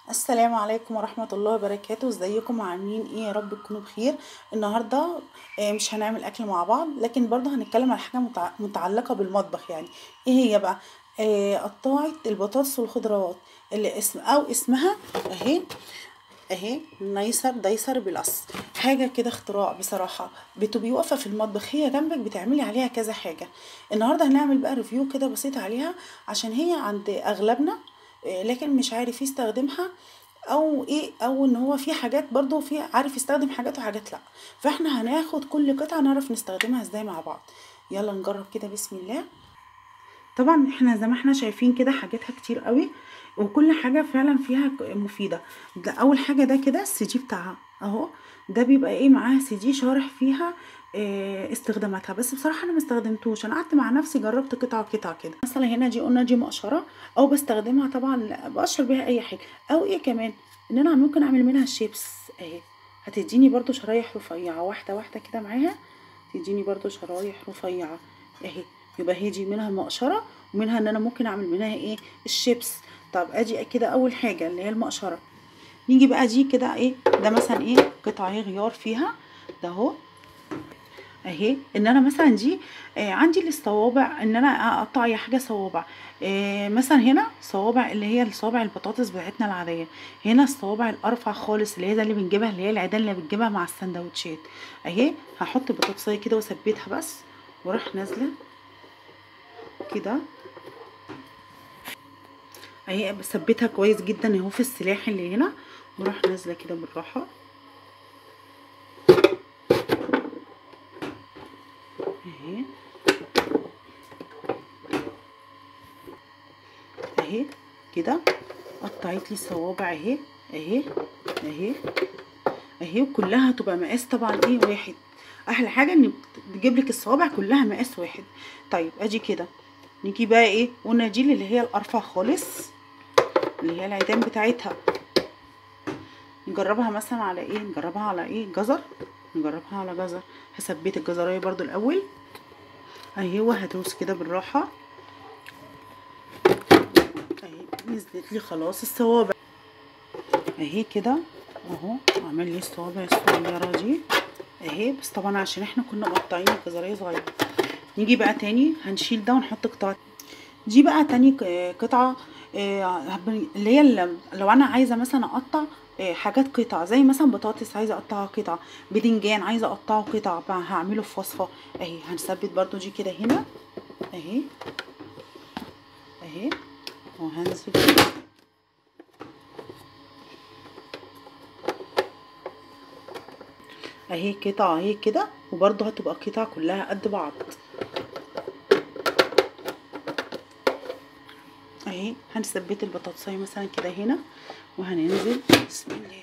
السلام عليكم ورحمة الله وبركاته ازيكم عاملين ايه يا رب تكونوا بخير النهاردة آه، مش هنعمل اكل مع بعض لكن برضه هنتكلم عن حاجة متع- متعلقة بالمطبخ يعني ايه هي بقى آه، قطاعة البطاطس والخضروات اللي اسم او اسمها اهي اهي نيسر ديسر بلس حاجه كده اختراع بصراحه بتبقي واقفه في المطبخ هي جنبك بتعملي عليها كذا حاجه النهارده هنعمل بقى ريفيو كده بسيط عليها عشان هي عند اغلبنا آه، لكن مش عارف يستخدمها او ايه او ان هو في حاجات برضو في عارف يستخدم حاجات وحاجات لا فاحنا هناخد كل قطعه نعرف نستخدمها ازاي مع بعض يلا نجرب كده بسم الله طبعا احنا زي ما احنا شايفين كده حاجاتها كتير قوي وكل حاجة فعلا فيها ك- مفيدة ده اول حاجة ده كده السي جي بتاعها اهو ده بيبقى ايه معاها سي جي شارح فيها اه استخداماتها بس بصراحة انا ما استخدمتوش انا قعدت مع نفسي جربت قطعة قطعة كده مثلا هنا دي قلنا دي مقشرة او بستخدمها طبعا لا، بقشر بيها اي حاجة او ايه كمان ان انا ممكن اعمل منها الشيبس اهي هتديني برضو شرايح رفيعة واحدة واحدة كده معاها تديني برضو شرايح رفيعة اهي يبقى هي دي منها المقشرة ومنها ان انا ممكن اعمل منها ايه الشيبس طب ادي كده اول حاجة اللي هي المقشرة نيجي بقى دي كده ايه ده مثلا ايه قطعة اهي غيار فيها ده اهو اهي ان انا مثلا دي آه عندي الصوابع ان انا اقطع اي حاجه صوابع آه مثلا هنا صوابع اللي هي الصوابع البطاطس بتاعتنا العاديه هنا الصوابع الارفع خالص اللي هي ده اللي بنجيبها اللي هي العيدان اللي بنجيبها مع السندوتشات اهي هحط البطاطسيه كده واثبتها بس واروح نازله كده اهي بثبتها كويس جدا اهو في السلاح اللي هنا واروح نازله كده بالراحه اهي اهي كده قطعت لي الصوابع اهي اهي اهي اهي وكلها تبقى مقاس طبعا ايه واحد احلى حاجه ان تجيب لك الصوابع كلها مقاس واحد طيب ادي كده نيجي بقى ايه قلنا دي اللي هي الارفع خالص اللي هي العيدان بتاعتها نجربها مثلا على ايه نجربها على ايه جزر نجربها على جزر هثبت الجزرايه برضو الاول اهي وهدوس كده بالراحه اهي نزلت لي خلاص الصوابع اهي كده اهو عمل لي الصوابع الصغيره دي اهي بس طبعا عشان احنا كنا مقطعين الجزريه صغيره نيجي بقى تاني هنشيل ده ونحط قطعه دي بقى تاني ق- قطعه آه، اللي هي اللي لو انا عايزه مثلا اقطع آه، حاجات قطع زي مثلا بطاطس عايزه اقطعها قطع بدنجان عايزه اقطعه قطع بقى هعمله في وصفه اهي هنثبت برضو دي كده هنا اهي اهي وهنزل كده. اهي قطعه اهي كده وبرضو هتبقى قطع كلها قد بعض اهي هنثبت البطاطسايه مثلا كده هنا وهننزل بسم الله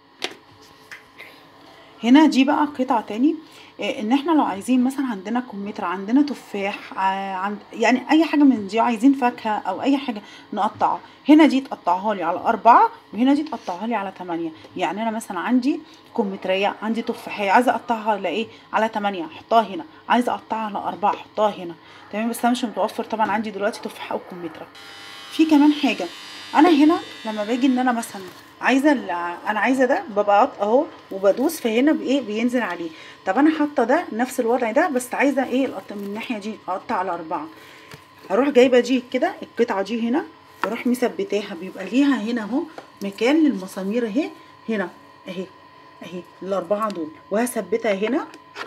هنا دي بقى قطعة تاني آه، ان احنا لو عايزين مثلا عندنا كمثرى عندنا تفاح ع- عند يعني اي حاجة من دي عايزين فاكهة او اي حاجة نقطعها هنا دي تقطعها لي على اربعة وهنا دي تقطعها لي على تمانية يعني انا مثلا عندي كمثرية عندي تفاحية عايزة اقطعها على ايه على تمانية احطها هنا عايزة اقطعها على اربعة احطها هنا تمام بس انا مش متوفر طبعا عندي دلوقتي تفاح او كمثرى في كمان حاجة انا هنا لما باجي ان انا مثلا عايزه ال- انا عايزه ده ببقى قط- اهو وبدوس فهنا بايه بينزل عليه طب انا حاطه ده نفس الوضع ده بس عايزه ايه القط من الناحيه دي اقطع على اربعه هروح جايبه دي كده القطعه دي هنا واروح مثبتاها بيبقى ليها هنا اهو مكان للمسامير اهي هنا اهي اهي الاربعه دول وهثبتها هنا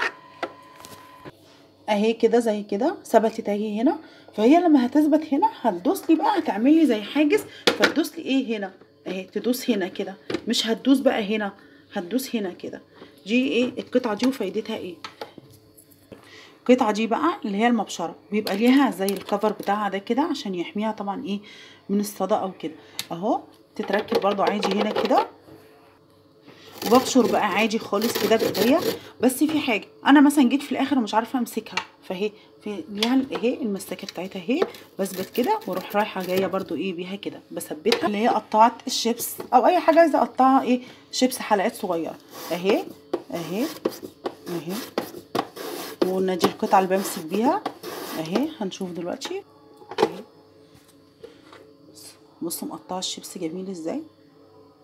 اهي كده زي كده ثبتت اهي هنا فهي لما هتثبت هنا هتدوس لي بقى هتعمل لي زي حاجز فتدوس لي ايه هنا اهي تدوس هنا كده مش هتدوس بقى هنا هتدوس هنا كده دي ايه القطعه دي وفايدتها ايه القطعه دي بقى اللي هي المبشره بيبقى ليها زي الكفر بتاعها ده كده عشان يحميها طبعا ايه من الصدى او كده اهو تتركب برضو عادي هنا كده وببشر بقى عادي خالص كده بايديا بس في حاجه انا مثلا جيت في الاخر ومش عارفه امسكها فاهي في ليها ال- اهي المسكه بتاعتها اهي بثبت كده واروح رايحه جايه برضو ايه بيها كده بثبتها اللي هي قطعت الشيبس او اي حاجه عايزه اقطعها ايه شيبس حلقات صغيره اهي اهي اهي وقلنا دي القطعه اللي بمسك بيها اهي هنشوف دلوقتي اهي بصوا مقطعه الشيبس جميل ازاي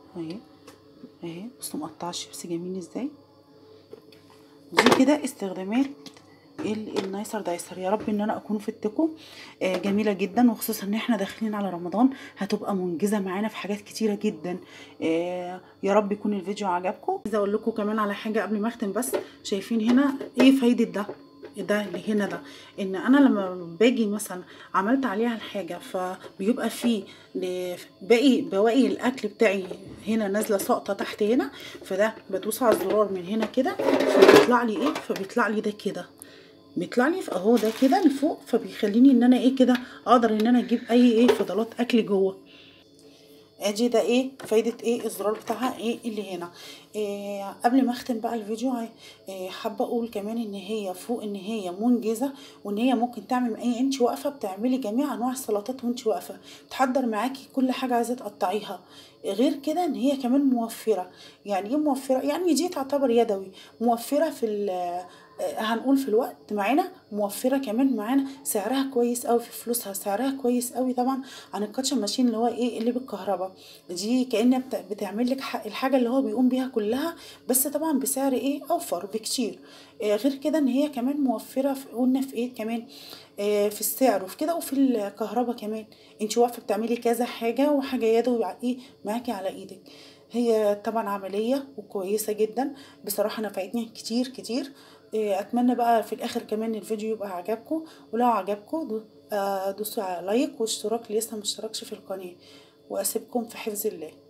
اهي اهي بصوا مقطعه الشيبس جميل ازاي دي كده استخدامات ال- النايسر دايسر يا رب ان انا اكون فدتكم آه، جميله جدا وخصوصا ان احنا داخلين على رمضان هتبقى منجزه معانا في حاجات كتيره جدا آه، يا رب يكون الفيديو عجبكم عايزه اقول لكم كمان على حاجه قبل ما اختم بس شايفين هنا ايه فايده ده ده اللي هنا ده ان انا لما باجي مثلا عملت عليها الحاجه فبيبقى فيه ل- باقي بواقي الاكل بتاعي هنا نازله ساقطه تحت هنا فده بدوس على الزرار من هنا كده فبيطلع لي ايه فبيطلع لي ده كده بيطلع لي في- اهو ده كده لفوق فبيخليني ان انا ايه كده اقدر ان انا اجيب اي ايه فضلات اكل جوه ادي ده ايه فايدة ايه الزرار بتاعها ايه اللي هنا إيه قبل ما اختم بقى الفيديو عاي- إيه حابة اقول كمان ان هي فوق ان هي منجزة وان هي ممكن تعمل اي انت واقفة بتعملي جميع انواع السلطات وانت واقفة تحضر معاكي كل حاجة عايزة تقطعيها غير كده ان هي كمان موفرة يعني ايه موفرة يعني دي تعتبر يدوي موفرة في ال- آه، هنقول في الوقت معانا موفرة كمان معانا سعرها كويس قوي في فلوسها سعرها كويس قوي طبعا عن الكاتشن ماشين اللي هو ايه اللي بالكهرباء دي كأنها بت- بتعمل لك ح- الحاجة اللي هو بيقوم بيها كلها بس طبعا بسعر ايه اوفر بكتير آه، غير كده ان هي كمان موفرة في قلنا في ايه كمان آه، في السعر وفي كده وفي الكهرباء كمان انت واقفة بتعملي كذا حاجة وحاجة يدوي ع- ايه معاكي على ايدك هي طبعا عملية وكويسة جدا بصراحة نفعتني كتير كتير إيه، اتمنى بقى في الاخر كمان الفيديو يبقى عجبكم ولو عجبكم دو- آه، دوسوا على لايك واشتراك اللي لسه مشتركش في القناة واسيبكم في حفظ الله